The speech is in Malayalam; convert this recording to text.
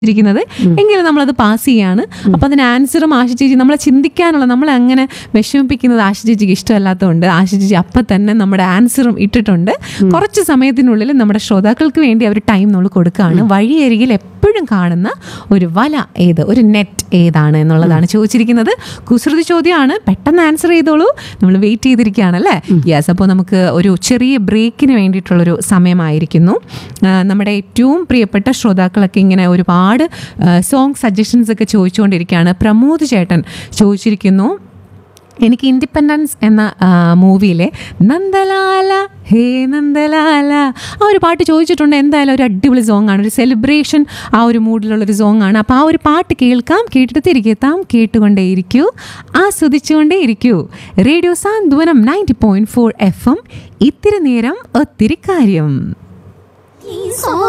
ഇരിക്കുന്നത് എങ്കിലും നമ്മളത് പാസ് ചെയ്യാണ് അപ്പൊ അതിന് ആൻസറും ആശ ചേച്ചി നമ്മളെ ചിന്തിക്കാനുള്ള നമ്മളെ അങ്ങനെ വിഷമിപ്പിക്കുന്നത് ആശ ചേച്ചിക്ക് ഇഷ്ടമല്ലാത്തതുകൊണ്ട് ആശ ചേച്ചി അപ്പം തന്നെ നമ്മുടെ ആൻസറും ഇട്ടിട്ടുണ്ട് കുറച്ച് സമയത്തിനുള്ളിൽ നമ്മുടെ ശ്രോതാക്കൾക്ക് വേണ്ടി അവർ ടൈം നമ്മൾ കൊടുക്കുകയാണ് വഴിയരികിൽ എപ്പോഴും കാണുന്ന ഒരു വല ഏത് ഒരു നെറ്റ് ഏതാണ് എന്നുള്ളതാണ് ചോദിച്ചിരിക്കുന്നത് കുസൃതി ചോദ്യമാണ് പെട്ടെന്ന് ആൻസർ ചെയ്തോളൂ നമ്മൾ വെയിറ്റ് ചെയ്തിരിക്കുകയാണ് അല്ലേ യെസ് അപ്പോൾ നമുക്ക് ഒരു ചെറിയ ബ്രേക്കിന് വേണ്ടിയിട്ടുള്ളൊരു സമയമായിരിക്കുന്നു ആ, നമ്മുടെ ഏറ്റവും പ്രിയപ്പെട്ട ശ്രോതാക്കളൊക്കെ ഇങ്ങനെ ഒരുപാട് സോങ് സജഷൻസ് ഒക്കെ ചോദിച്ചുകൊണ്ടിരിക്കുകയാണ് പ്രമോദ് ചേട്ടൻ ചോദിച്ചിരിക്കുന്നു എനിക്ക് ഇൻഡിപെൻഡൻസ് എന്ന മൂവിയിലെ നന്ദലാല ഹേ നന്ദലാല ആ ഒരു പാട്ട് ചോദിച്ചിട്ടുണ്ട് എന്തായാലും ഒരു അടിപൊളി സോങ് ആണ് ഒരു സെലിബ്രേഷൻ ആ ഒരു മൂഡിലുള്ളൊരു സോങ് ആണ് അപ്പോൾ ആ ഒരു പാട്ട് കേൾക്കാം കേട്ടിട്ട് തിരികെ എത്താം കേട്ടുകൊണ്ടേയിരിക്കൂ ആസ്വദിച്ചുകൊണ്ടേ ഇരിക്കൂ radio Santhwanam ninety point four F M ഇത്തിരി നേരം ഒത്തിരി കാര്യം സോ